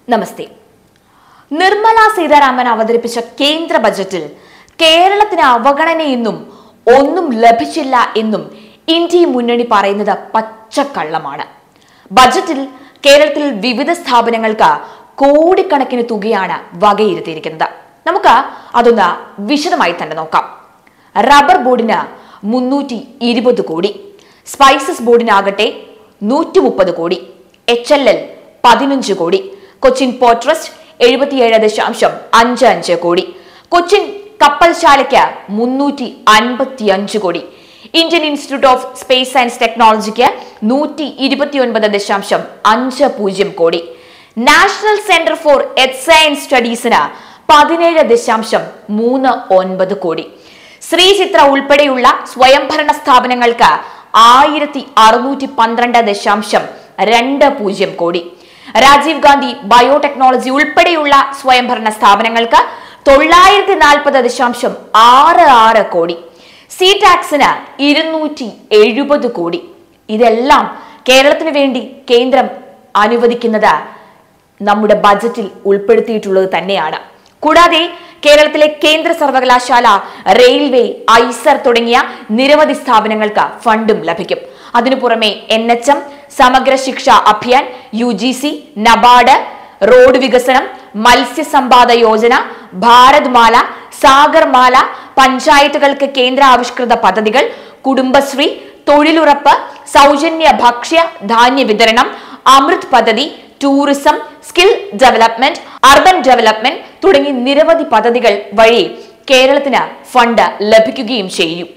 നമസ്തേ നിർമ്മല സീതാരാമൻ അവതരിപ്പിച്ച കേന്ദ്ര ബജറ്റിൽ കേരളത്തിന് അവഗണനയെന്നും ഒന്നും ലഭിച്ചില്ല എന്നും ഇന്ത്യ മുന്നണി പറയുന്നത് പച്ചക്കള്ളമാണ് ബജറ്റിൽ കേരളത്തിൽ വിവിധ സ്ഥാപനങ്ങൾക്ക് കോടിക്കണക്കിന് തുകയാണ് വകയിരുത്തിയിരിക്കുന്നത് നമുക്ക് അതൊന്ന് വിശദമായി തന്നെ നോക്കാം റബ്ബർ ബോർഡിന് മുന്നൂറ്റി ഇരുപത് കോടി സ്പൈസസ് ബോർഡിനാകട്ടെ നൂറ്റി മുപ്പത് കോടി എച്ച് എൽ എൽ പതിനഞ്ച് കോടി കൊച്ചിൻ പോർട്ട് ട്രസ്റ്റ് എഴുപത്തിയേഴ് ദശാംശം അഞ്ച് അഞ്ച് കോടി കൊച്ചിൻ കപ്പൽശാലയ്ക്ക് മുന്നൂറ്റി അൻപത്തി അഞ്ച് കോടി Indian institute of space science ടെക്നോളജിക്ക് നൂറ്റി ഇരുപത്തിയൊൻപത് ദശാംശം അഞ്ച് പൂജ്യം കോടി national centre for earth science സ്റ്റഡീസിന് പതിനേഴ് ദശാംശം മൂന്ന് ഒൻപത് കോടി ശ്രീചിത്ര ഉൾപ്പെടെയുള്ള സ്വയംഭരണ സ്ഥാപനങ്ങൾക്ക് ആയിരത്തി അറുന്നൂറ്റി പന്ത്രണ്ട് ദശാംശം രണ്ട് പൂജ്യം കോടി രാജീവ് ഗാന്ധി ബയോടെക്നോളജി ഉൾപ്പെടെയുള്ള സ്വയംഭരണ സ്ഥാപനങ്ങൾക്ക് തൊള്ളായിരത്തി നാൽപ്പത് ദശാംശം ആറ് ആറ് കോടി സി ടാക്സിന് ഇരുന്നൂറ്റി എഴുപത് കോടി ഇതെല്ലാം കേരളത്തിന് വേണ്ടി കേന്ദ്രം അനുവദിക്കുന്നത് നമ്മുടെ ബജറ്റിൽ ഉൾപ്പെടുത്തിയിട്ടുള്ളത് തന്നെയാണ് കൂടാതെ കേരളത്തിലെ കേന്ദ്ര സർവകലാശാല റെയിൽവേ ഐസർ തുടങ്ങിയ നിരവധി സ്ഥാപനങ്ങൾക്ക് ഫണ്ടും ലഭിക്കും അതിനു പുറമെ N H M Samagra Shiksha Abhiyan U G C NABARD road വികസനം മത്സ്യസമ്പാദ യോജന ഭാരത്മാല സാഗർമാല പഞ്ചായത്തുകൾക്ക് കേന്ദ്ര ആവിഷ്കൃത പദ്ധതികൾ കുടുംബശ്രീ തൊഴിലുറപ്പ് സൗജന്യ ഭക്ഷ്യ ധാന്യ വിതരണം അമൃത് പദ്ധതി tourism skill development urban development തുടങ്ങി നിരവധി പദ്ധതികൾ വഴി കേരളത്തിന് ഫണ്ട് ലഭിക്കുകയും ചെയ്യും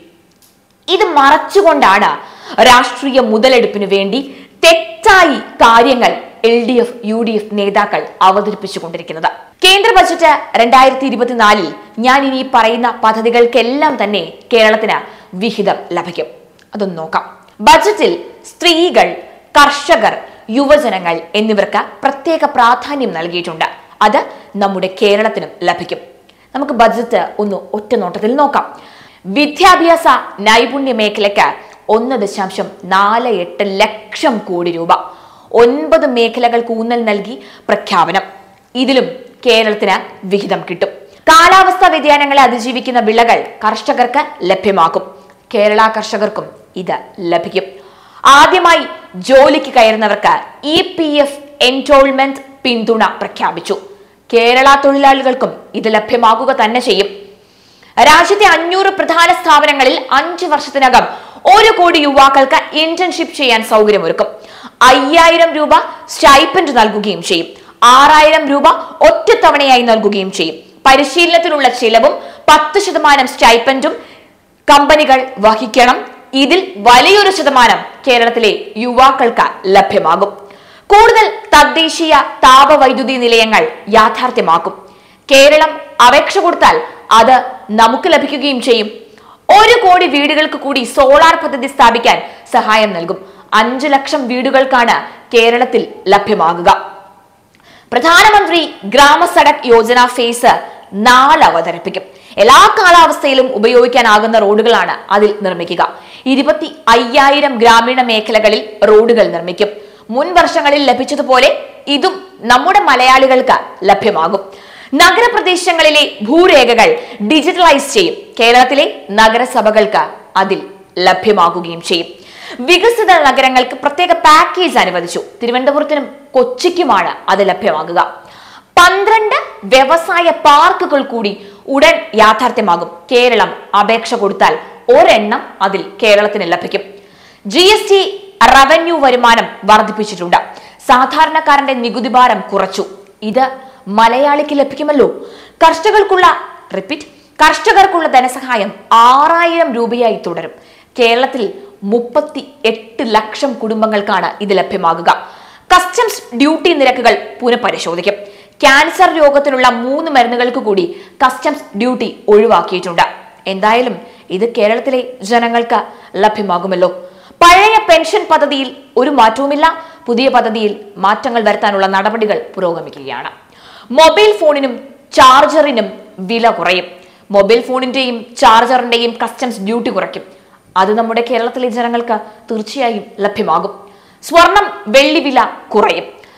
ഇത് മറച്ചുകൊണ്ടാണ് രാഷ്ട്രീയ മുതലെടുപ്പിന് വേണ്ടി തെറ്റായി കാര്യങ്ങൾ L D F U D F നേതാക്കൾ അവതരിപ്പിച്ചുകൊണ്ടിരിക്കുന്നത് കേന്ദ്ര ബജറ്റ് രണ്ടായിരത്തി ഇരുപത്തിനാലിൽ ഞാൻ ഇനി പറയുന്ന പദ്ധതികൾക്കെല്ലാം തന്നെ കേരളത്തിന് വിഹിതം ലഭിക്കും അതൊന്ന് നോക്കാം ബജറ്റിൽ സ്ത്രീകൾ കർഷകർ യുവജനങ്ങൾ എന്നിവർക്ക് പ്രത്യേക പ്രാധാന്യം നൽകിയിട്ടുണ്ട് അത് നമ്മുടെ കേരളത്തിനും ലഭിക്കും നമുക്ക് ബജറ്റ് ഒന്ന് ഒറ്റ നോട്ടത്തിൽ നോക്കാം വിദ്യാഭ്യാസ നൈപുണ്യ മേഖലയ്ക്ക് ഒന്ന് ദശാംശം നാല് എട്ട് ലക്ഷം കോടി രൂപ ഒൻപത് മേഖലകൾക്ക് ഊന്നൽ നൽകി പ്രഖ്യാപനം ഇതിലും കേരളത്തിന് വിഹിതം കിട്ടും കാലാവസ്ഥാ വ്യതിയാനങ്ങളെ അതിജീവിക്കുന്ന വിളകൾ കർഷകർക്ക് ലഭ്യമാക്കും കേരള കർഷകർക്കും ഇത് ലഭിക്കും ആദ്യമായി ജോലിക്ക് കയറുന്നവർക്ക് ഇ പി എഫ് എൻറോൾമെന്റ് പിന്തുണ പ്രഖ്യാപിച്ചു കേരള തൊഴിലാളികൾക്കും ഇത് ലഭ്യമാകുക തന്നെ ചെയ്യും രാജ്യത്തെ അഞ്ഞൂറ് പ്രധാന സ്ഥാപനങ്ങളിൽ അഞ്ച് വർഷത്തിനകം ഒരു കോടി യുവാക്കൾക്ക് ഇന്റേൺഷിപ്പ് ചെയ്യാൻ സൗകര്യമൊരുക്കും അയ്യായിരം രൂപ സ്റ്റൈപ്പൻഡ് നൽകുകയും ചെയ്യും ആറായിരം രൂപ ഒറ്റത്തവണയായി നൽകുകയും ചെയ്യും പരിശീലനത്തിനുള്ള ചിലവും പത്ത് ശതമാനം സ്റ്റൈപ്പൻഡും കമ്പനികൾ വഹിക്കണം ഇതിൽ വലിയൊരു ശതമാനം കേരളത്തിലെ യുവാക്കൾക്ക് ലഭ്യമാകും കൂടുതൽ തദ്ദേശീയ താപവൈദ്യുതി നിലയങ്ങൾ യാഥാർത്ഥ്യമാക്കും കേരളം അപേക്ഷ കൊടുത്താൽ അത് നമുക്ക് ലഭിക്കുകയും ചെയ്യും ഒരു കോടി വീടുകൾക്ക് കൂടി സോളാർ പദ്ധതി സ്ഥാപിക്കാൻ സഹായം നൽകും അഞ്ചു ലക്ഷം വീടുകൾക്കാണ് കേരളത്തിൽ ലഭ്യമാകുക പ്രധാനമന്ത്രി ഗ്രാമ സഡക് യോജന ഫേസ് നാല് അവതരിപ്പിക്കും എല്ലാ കാലാവസ്ഥയിലും ഉപയോഗിക്കാനാകുന്ന റോഡുകളാണ് അതിൽ നിർമ്മിക്കുക ഇരുപത്തി അയ്യായിരം ഗ്രാമീണ മേഖലകളിൽ റോഡുകൾ നിർമ്മിക്കും മുൻ വർഷങ്ങളിൽ ലഭിച്ചതുപോലെ ഇതും നമ്മുടെ മലയാളികൾക്ക് ലഭ്യമാകും നഗരപ്രദേശങ്ങളിലെ ഭൂരേഖകൾ ഡിജിറ്റലൈസ് ചെയ്യും കേരളത്തിലെ നഗരസഭകൾക്ക് അതിൽ ലഭ്യമാകുകയും ചെയ്യും വികസിത നഗരങ്ങൾക്ക് പ്രത്യേക പാക്കേജ് അനുവദിച്ചു തിരുവനന്തപുരത്തിനും കൊച്ചിക്കുമാണ് അത് ലഭ്യമാകുക പന്ത്രണ്ട് വ്യവസായ പാർക്കുകൾ കൂടി ഉടൻ യാഥാർത്ഥ്യമാകും കേരളം അപേക്ഷ കൊടുത്താൽ ഒരെണ്ണം അതിൽ കേരളത്തിന് ലഭിക്കും ജി എസ് ടി റവന്യൂ വരുമാനം വർദ്ധിപ്പിച്ചിട്ടുണ്ട് സാധാരണക്കാരന്റെ നികുതി ഭാരം കുറച്ചു ഇത് മലയാളിക്ക് ലഭിക്കുമല്ലോ കർഷകർക്കുള്ള റിപ്പീറ്റ് കർഷകർക്കുള്ള ധനസഹായം ആറായിരം രൂപയായി തുടരും കേരളത്തിൽ മുപ്പത്തി എട്ട് ലക്ഷം കുടുംബങ്ങൾക്കാണ് ഇത് ലഭ്യമാകുക കസ്റ്റംസ് ഡ്യൂട്ടി നിരക്കുകൾ പുനഃപരിശോധിക്കും ക്യാൻസർ രോഗത്തിനുള്ള മൂന്ന് മരുന്നുകൾക്ക് കൂടി കസ്റ്റംസ് ഡ്യൂട്ടി ഒഴിവാക്കിയിട്ടുണ്ട് എന്തായാലും ഇത് കേരളത്തിലെ ജനങ്ങൾക്ക് ലഭ്യമാകുമല്ലോ പഴയ പെൻഷൻ പദ്ധതിയിൽ ഒരു മാറ്റവുമില്ല പുതിയ പദ്ധതിയിൽ മാറ്റങ്ങൾ വരുത്താനുള്ള നടപടികൾ പുരോഗമിക്കുകയാണ് മൊബൈൽ ഫോണിനും ചാർജറിനും വില കുറയും മൊബൈൽ ഫോണിന്റെയും ചാർജറിന്റെയും കസ്റ്റംസ് ഡ്യൂട്ടി കുറയ്ക്കും അത് നമ്മുടെ കേരളത്തിലെ ജനങ്ങൾക്ക് തീർച്ചയായും ലഭ്യമാകും സ്വർണം വെള്ളി വില കുറയും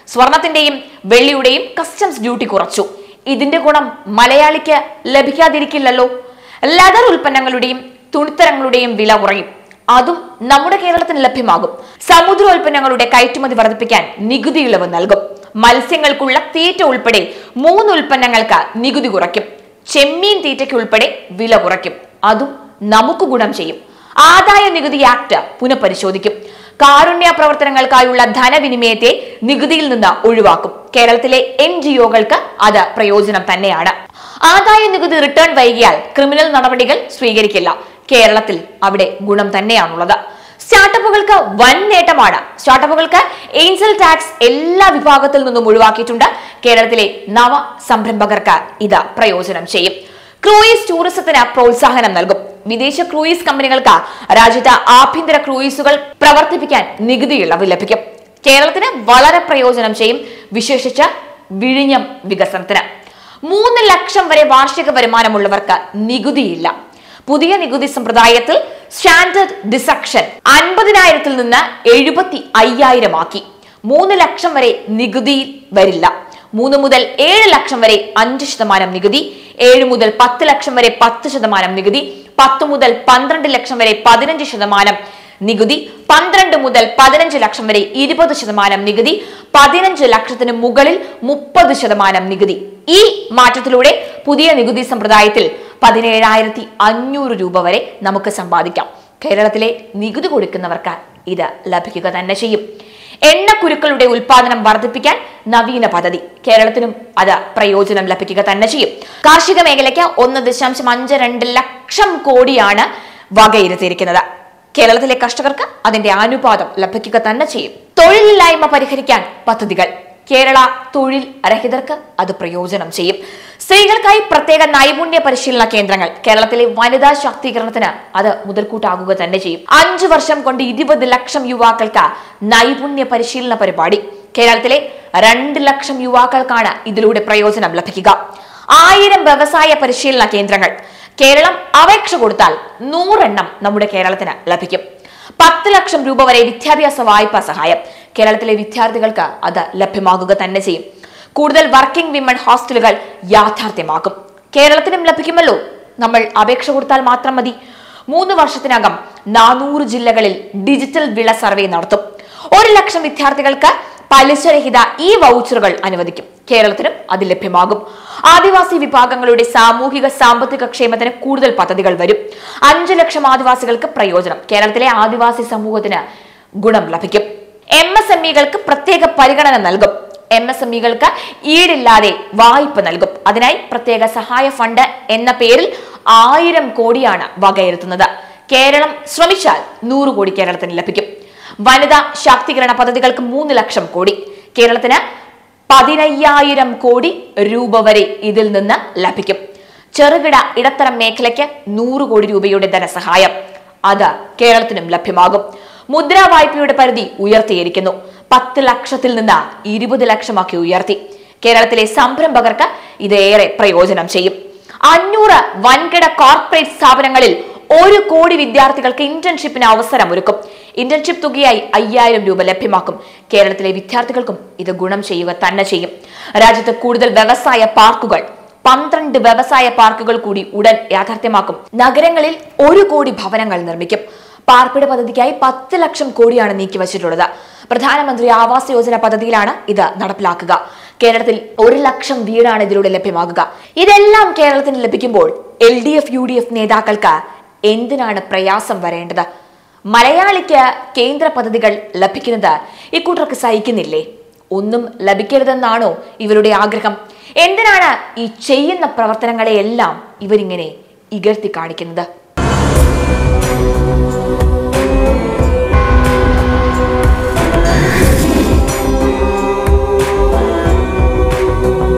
സ്വർണത്തിന്റെയും വെള്ളിയുടെയും കസ്റ്റംസ് ഡ്യൂട്ടി കുറച്ചു ഇതിന്റെ ഗുണം മലയാളിക്ക് ലഭിക്കാതിരിക്കില്ലല്ലോ ലെതർ ഉൽപ്പന്നങ്ങളുടെയും തുണിത്തരങ്ങളുടെയും വില കുറയും അതും നമ്മുടെ കേരളത്തിന് ലഭ്യമാകും സമുദ്രോൽപ്പന്നങ്ങളുടെ കയറ്റുമതി വർദ്ധിപ്പിക്കാൻ നികുതി ഇളവ് നൽകും മത്സ്യങ്ങൾക്കുള്ള തീറ്റ ഉൾപ്പെടെ മൂന്ന് ഉൽപ്പന്നങ്ങൾക്ക് നികുതി കുറയ്ക്കും ചെമ്മീൻ തീറ്റയ്ക്ക് ഉൾപ്പെടെ വില കുറയ്ക്കും അതും നമുക്ക് ഗുണം ചെയ്യും ആദായ നികുതി ആക്ട് പുനഃപരിശോധിക്കും കാരുണ്യ പ്രവർത്തനങ്ങൾക്കായുള്ള ധനവിനിമയത്തെ നികുതിയിൽ നിന്ന് ഒഴിവാക്കും കേരളത്തിലെ എൻ ജി ഒകൾക്ക് അത് പ്രയോജനം തന്നെയാണ് ആദായ നികുതി റിട്ടേൺ വൈകിയാൽ ക്രിമിനൽ നടപടികൾ സ്വീകരിക്കില്ല കേരളത്തിൽ അവിടെ ഗുണം തന്നെയാണുള്ളത് സ്റ്റാർട്ടപ്പുകൾക്ക് വൻ നേട്ടമാണ് സ്റ്റാർട്ടപ്പുകൾക്ക് ഏഞ്ചൽ ടാക്സ് എല്ലാ വിഭാഗത്തിൽ നിന്നും ഒഴിവാക്കിയിട്ടുണ്ട് കേരളത്തിലെ നവ സംരംഭകർക്ക് ഇത് പ്രയോജനം ചെയ്യും ക്രൂയിസ് ടൂറിസത്തിന് പ്രോത്സാഹനം നൽകും വിദേശ ക്രൂയിസ് കമ്പനികൾക്ക് രാജ്യത്ത് ആഭ്യന്തര ക്രൂയിസുകൾ പ്രവർത്തിപ്പിക്കാൻ നികുതി ഇളവ് ലഭിക്കും കേരളത്തിന് വളരെ പ്രയോജനം ചെയ്യും വിശേഷിച്ച് വിഴിഞ്ഞം വികസനത്തിന് മൂന്ന് ലക്ഷം വരെ വാർഷിക വരുമാനമുള്ളവർക്ക് നികുതിയില്ല പുതിയ നികുതി സമ്പ്രദായത്തിൽ സ്റ്റാൻഡേർഡ് ഡിസക്ഷൻ അൻപതിനായിരത്തിൽ നിന്ന് എഴുപത്തി അയ്യായിരം ആക്കി മൂന്ന് ലക്ഷം വരെ നികുതി വരില്ല മൂന്ന് മുതൽ ഏഴ് ലക്ഷം വരെ അഞ്ച് ശതമാനം നികുതി ഏഴ് മുതൽ പത്ത് ലക്ഷം വരെ പത്ത് ശതമാനം നികുതി പത്ത് മുതൽ പന്ത്രണ്ട് ലക്ഷം വരെ പതിനഞ്ച് ശതമാനം നികുതി പന്ത്രണ്ട് മുതൽ പതിനഞ്ച് ലക്ഷം വരെ ഇരുപത് ശതമാനം നികുതി പതിനഞ്ച് ലക്ഷത്തിന് മുകളിൽ മുപ്പത് ശതമാനം നികുതി ഈ മാറ്റത്തിലൂടെ പുതിയ നികുതി സമ്പ്രദായത്തിൽ പതിനേഴായിരത്തി അഞ്ഞൂറ് രൂപ വരെ നമുക്ക് സമ്പാദിക്കാം കേരളത്തിലെ നികുതി കൊടുക്കുന്നവർക്ക് ഇത് ലഭിക്കുക തന്നെ ചെയ്യും എണ്ണക്കുരുക്കളുടെ ഉൽപാദനം വർദ്ധിപ്പിക്കാൻ നവീന പദ്ധതി കേരളത്തിനും അത് പ്രയോജനം ലഭിക്കുക തന്നെ ചെയ്യും കാർഷിക മേഖലയ്ക്ക് ഒന്ന് ദശാംശം അഞ്ച് രണ്ട് ലക്ഷം കോടിയാണ് വകയിരുത്തിയിരിക്കുന്നത് കേരളത്തിലെ കർഷകർക്ക് അതിന്റെ അനുപാതം ലഭിക്കുക തന്നെ ചെയ്യും തൊഴിലില്ലായ്മ പരിഹരിക്കാൻ പദ്ധതികൾ കേരള തൊഴിൽ രഹിതർക്ക് അത് പ്രയോജനം ചെയ്യും സ്ത്രീകൾക്കായി പ്രത്യേക നൈപുണ്യ പരിശീലന കേന്ദ്രങ്ങൾ കേരളത്തിലെ വനിതാ ശാക്തീകരണത്തിന് അത് മുതൽക്കൂട്ടാകുക തന്നെ ചെയ്യും അഞ്ചു വർഷം കൊണ്ട് ഇരുപത് ലക്ഷം യുവാക്കൾക്ക് നൈപുണ്യ പരിശീലന പരിപാടി കേരളത്തിലെ രണ്ട് ലക്ഷം യുവാക്കൾക്കാണ് ഇതിലൂടെ പ്രയോജനം ലഭിക്കുക ആയിരം വ്യവസായ പരിശീലന കേന്ദ്രങ്ങൾ കേരളം അപേക്ഷ കൊടുത്താൽ നൂറെണ്ണം നമ്മുടെ കേരളത്തിന് ലഭിക്കും പത്ത് ലക്ഷം രൂപ വരെ വിദ്യാഭ്യാസ വായ്പാ സഹായം കേരളത്തിലെ വിദ്യാർത്ഥികൾക്ക് അത് ലഭ്യമാകുക തന്നെ ചെയ്യും കൂടുതൽ വർക്കിംഗ് വിമൻ ഹോസ്റ്റലുകൾ യാഥാർത്ഥ്യമാക്കും കേരളത്തിനും ലഭിക്കുമല്ലോ നമ്മൾ അപേക്ഷ കൊടുത്താൽ മാത്രം മതി മൂന്ന് വർഷത്തിനകം നാനൂറ് ജില്ലകളിൽ ഡിജിറ്റൽ വിള സർവേ നടത്തും ഒരു ലക്ഷം വിദ്യാർത്ഥികൾക്ക് പലിശരഹിത ഈ വൗച്ചറുകൾ അനുവദിക്കും കേരളത്തിനും അത് ലഭ്യമാകും ആദിവാസി വിഭാഗങ്ങളുടെ സാമൂഹിക സാമ്പത്തിക ക്ഷേമത്തിന് കൂടുതൽ പദ്ധതികൾ വരും അഞ്ചു ലക്ഷം ആദിവാസികൾക്ക് പ്രയോജനം കേരളത്തിലെ ആദിവാസി സമൂഹത്തിന് ഗുണം ലഭിക്കും എം എസ് എം ഇകൾക്ക് പ്രത്യേക പരിഗണന നൽകും എം എസ് എം ഇകൾക്ക് ഈടില്ലാതെ വായ്പ നൽകും അതിനായി പ്രത്യേക സഹായ ഫണ്ട് എന്ന പേരിൽ ആയിരം കോടിയാണ് വകയിരുത്തുന്നത് കേരളം ശ്രമിച്ചാൽ നൂറ് കോടി കേരളത്തിന് ലഭിക്കും വനിതാ ശാക്തീകരണ പദ്ധതികൾക്ക് മൂന്ന് ലക്ഷം കോടി കേരളത്തിന് പതിനയ്യായിരം കോടി രൂപ വരെ ഇതിൽ നിന്ന് ലഭിക്കും ചെറുകിട ഇടത്തരം മേഖലയ്ക്ക് നൂറ് കോടി രൂപയുടെ ധനസഹായം അത് കേരളത്തിനും ലഭ്യമാകും മുദ്രാ വായ്പയുടെ പരിധി ഉയർത്തിയിരിക്കുന്നു പത്ത് ലക്ഷത്തിൽ നിന്ന് ഇരുപത് ലക്ഷമാക്കി ഉയർത്തി കേരളത്തിലെ സംരംഭകർക്ക് ഇത് ഏറെ പ്രയോജനം ചെയ്യും അഞ്ഞൂറ് വൻകിട കോർപ്പറേറ്റ് സ്ഥാപനങ്ങളിൽ ഒരു കോടി വിദ്യാർത്ഥികൾക്ക് ഇന്റേൺഷിപ്പിന് അവസരം ഒരുക്കും ഇന്റേൺഷിപ്പ് തുകയായി അയ്യായിരം രൂപ ലഭ്യമാക്കും കേരളത്തിലെ വിദ്യാർത്ഥികൾക്കും ഇത് ഗുണം ചെയ്യുക തന്നെ ചെയ്യും രാജ്യത്ത് കൂടുതൽ വ്യവസായ പാർക്കുകൾ പന്ത്രണ്ട് വ്യവസായ പാർക്കുകൾ കൂടി ഉടൻ യാഥാർത്ഥ്യമാക്കും നഗരങ്ങളിൽ ഒരു കോടി ഭവനങ്ങൾ നിർമ്മിക്കും പാർപ്പിട പദ്ധതിക്കായി പത്ത് ലക്ഷം കോടിയാണ് നീക്കിവച്ചിട്ടുള്ളത് പ്രധാനമന്ത്രി ആവാസ് യോജന പദ്ധതിയിലാണ് ഇത് നടപ്പിലാക്കുക കേരളത്തിൽ ഒരു ലക്ഷം വീടാണ് ഇതിലൂടെ ലഭ്യമാകുക ഇതെല്ലാം കേരളത്തിന് ലഭിക്കുമ്പോൾ L D F U D F നേതാക്കൾക്ക് എന്തിനാണ് പ്രയാസം വരേണ്ടത് മലയാളിക്ക് കേന്ദ്ര പദ്ധതികൾ ലഭിക്കുന്നത് ഇക്കൂട്ടർക്ക് സഹിക്കുന്നില്ലേ ഒന്നും ലഭിക്കരുതെന്നാണോ ഇവരുടെ ആഗ്രഹം എന്തിനാണ് ഈ ചെയ്യുന്ന പ്രവർത്തനങ്ങളെയെല്ലാം ഇവരിങ്ങനെ ഇകഴ്ത്തി കാണിക്കുന്നത്